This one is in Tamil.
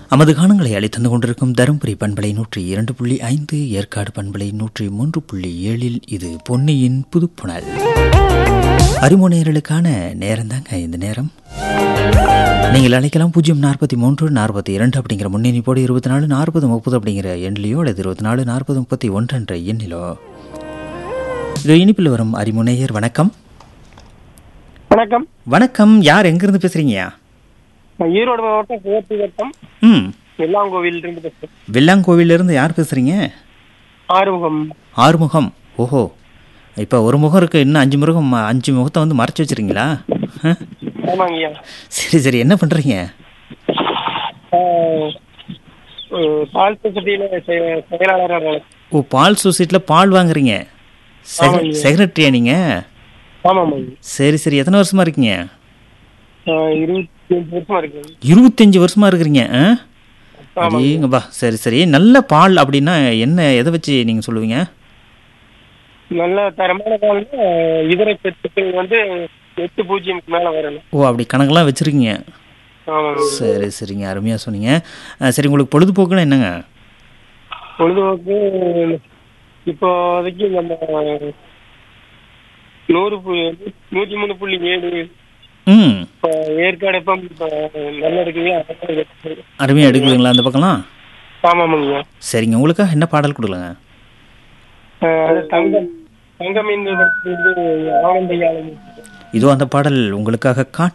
நமது காணங்களை அளித்தந்து கொண்டிருக்கும் தருமபுரி பண்பலை நூற்றி இரண்டு புள்ளி ஐந்து ஏற்காடு பண்பலை நூற்றி மூன்று புள்ளி ஏழில் இது பொன்னியின் புதுப்புணல் அறிமுனையர்களுக்கான நேரம் தாங்க இந்த நேரம் நீங்கள் அழைக்கலாம் பூஜ்ஜியம் நாற்பத்தி மூன்று நாற்பத்தி இரண்டு அப்படிங்கிற முன்னணிப்போடு இருபத்தி நாலு நாற்பது முப்பது அப்படிங்கிற எண்ணிலையோ அல்லது இருபத்தி நாலு நாற்பது முப்பத்தி ஒன்று என்ற எண்ணிலோ இது இனிப்பில் வரும் அறிமுனையர் வணக்கம் வணக்கம் வணக்கம் யார் எங்கிருந்து பேசுறீங்கயா நான் ஈரோடு மாவட்டம் சிவத்தி வட்டம் ம் வெள்ளாங்கோவில் இருந்து பேசுறேன் வெள்ளாங்கோவிலிருந்து யார் பேசுறீங்க ஆறுமுகம் ஆறுமுகம் ஓஹோ இப்போ ஒரு முகம் இருக்கு இன்னும் அஞ்சு முகம் அஞ்சு முகத்தை வந்து மறைச்சு வச்சிருக்கீங்களா ஆ? ஆமாங்கய்யா சரி சரி என்ன பண்ணுறீங்க ஆஹ், அஹ், பால் சொசைட்டியில செ- செயலாளராக வேலை. ஓ பால் சொசைட்டியில் பால் வாங்குறீங்க ஆமாங்க. செக்ரட்டரியா நீங்கள் ஆமாமாங்க சரி சரி எத்தனை வருஷமா இருக்கீங்க ஆஹ், இருபத்தி அஞ்சு வருஷமா இருக்கு இருபத்தஞ்சி வருஷமா இருக்கிறீங்க ஆ ஆமாங்க அதேங்கப்பா சரி சரி நல்ல பால் அப்படின்னா என்ன எதை வச்சு நீங்கள் சொல்லுவீங்க நல்ல தரமான பால்னா இதர சத்துக்கள் வந்து எட்டு பூஜ்ஜியம்க்கு மேல வரணும் ஓ அப்படி கணக்கெல்லாம் வச்சுருக்கீங்க ஆமாங்க சரி சரிங்க அருமையாக சொன்னீங்க ஆ, சரி உங்களுக்கு பொழுதுபோக்குன்னா என்னங்க பொழுதுபோக்கு இப்போதைக்கு நம்ம நூறு பு- நூத்தி மூணு புள்ளி ஏழு ம் இப்போ ஏற்காடு எப்பம் இப்போ நல்லா இருக்குங்க அதனால கேட்டேன். அருமையாக எடுக்குதுங்களா அந்த பக்கம்லாம் ஆமாமாங்க சரிங்க உங்களுக்காக என்ன பாடல் கொடுக்கலங்க ஆஹ் அது தங்கம் தங்கம் என்று வந்து ஆனந்த யாழம் இதோ அந்த பாடல் உங்களுக்காக காட்டு